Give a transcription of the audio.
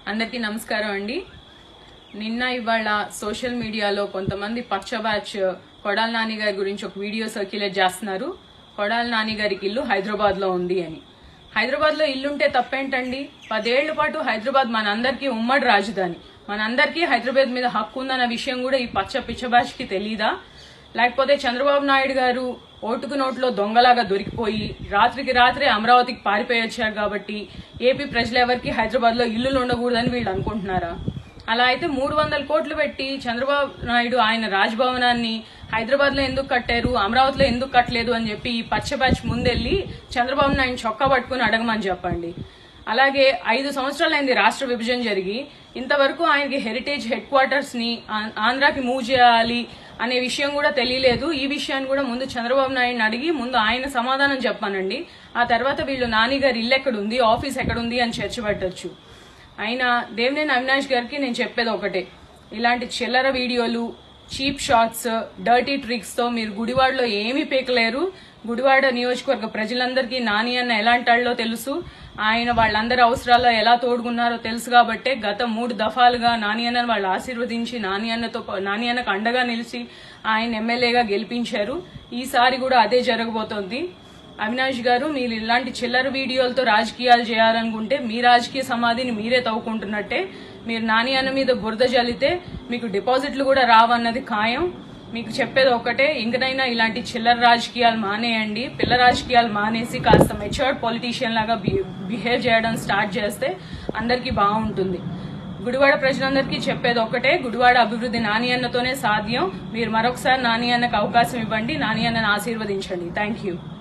అందరికీ నమస్కారం అండి నిన్న ఇవాళ సోషల్ మీడియాలో కొంతమంది పచ్చ బ్యాచ్ కొడాల నాని గారి గురించి ఒక వీడియో సర్క్యులేట్ చేస్తున్నారు కొడాల నాని గారికి ఇల్లు హైదరాబాద్ లో ఉంది అని హైదరాబాద్ లో ఇల్లుంటే తప్పేంటండి పదేళ్ల పాటు హైదరాబాద్ మనందరికీ ఉమ్మడి రాజధాని మనందరికీ హైదరాబాద్ మీద హక్కు ఉందన్న విషయం కూడా ఈ పచ్చ పిచ్చ బ్యాచ్ కి తెలీదా లేకపోతే చంద్రబాబు నాయుడు గారు ఓటుకు నోట్లో దొంగలాగా దొరికిపోయి రాత్రికి రాత్రే అమరావతికి పారిపోయి వచ్చారు కాబట్టి ఏపీ ప్రజలు ఎవరికి హైదరాబాద్ లో ఇల్లులు ఉండకూడదని వీళ్ళు అనుకుంటున్నారా అలా అయితే మూడు వందల కోట్లు పెట్టి చంద్రబాబు నాయుడు ఆయన రాజ్భవనాన్ని హైదరాబాద్ లో ఎందుకు కట్టారు అమరావతిలో ఎందుకు కట్టలేదు అని చెప్పి ఈ పచ్చ బ్యాచ్ ముందెళ్ళి చంద్రబాబు నాయుడు చొక్కా పట్టుకుని అడగమని చెప్పండి అలాగే ఐదు సంవత్సరాలైంది రాష్ట్ర విభజన జరిగి ఇంతవరకు ఆయనకి హెరిటేజ్ హెడ్ క్వార్టర్స్ ని ఆ- ఆంధ్రాకి మూవ్ చేయాలి అనే విషయం కూడా తెలియలేదు ఈ విషయాన్ని కూడా ముందు చంద్రబాబు నాయుడుని అడిగి ముందు ఆయన సమాధానం చెప్పానండి ఆ తర్వాత వీళ్ళు నాని గారి ఇల్లు ఎక్కడుంది ఆఫీస్ ఎక్కడుంది అని చర్చ పెట్టచ్చు అయినా దేవినేని అవినాష్ గారికి నేను చెప్పేది ఒకటే ఇలాంటి చిల్లర వీడియోలు చీప్ షాట్స్ డర్టీ ట్రిక్స్ తో మీరు గుడివాడలో ఏమీ పీకలేరు గుడివాడ నియోజకవర్గ ప్రజలందరికీ నాని అన్న ఎలాంటాళ్ళో తెలుసు ఆయన వాళ్ళందరి అవసరాల్లో ఎలా తోడుకున్నారో తెలుసు కాబట్టే గత మూడు దఫాలుగా నాని అన్నను వాళ్ళు ఆశీర్వదించి నాని అన్నతో పా- నాని అన్నకు అండగా నిలిచి ఆయన ఎమ్మెల్యేగా గెలిపించారు ఈసారి కూడా అదే జరగబోతోంది అవినాష్ గారు మీరు ఇలాంటి చిల్లర వీడియోలతో రాజకీయాలు చేయాలనుకుంటే మీ రాజకీయ సమాధిని మీరే తవ్వుకుంటున్నట్టే మీరు నాని అన్న మీద బురద జల్లితే మీకు డిపాజిట్లు కూడా రావన్నది ఖాయం మీకు చెప్పేది ఒకటే ఇంకనైనా ఇలాంటి చిల్లర రాజకీయాలు మానేయండి పిల్ల రాజకీయాలు మానేసి కాస్త మెచ్యూర్డ్ పొలిటీషియన్ లాగా బిహేవ్ చేయడం స్టార్ట్ చేస్తే అందరికీ బాగుంటుంది గుడివాడ ప్రజలందరికీ చెప్పేది ఒకటే గుడివాడ అభివృద్ధి నాని అన్నతోనే సాధ్యం మీరు మరొకసారి నాని అన్నకు అవకాశం ఇవ్వండి నాని అన్నను ఆశీర్వదించండి థ్యాంక్ యూ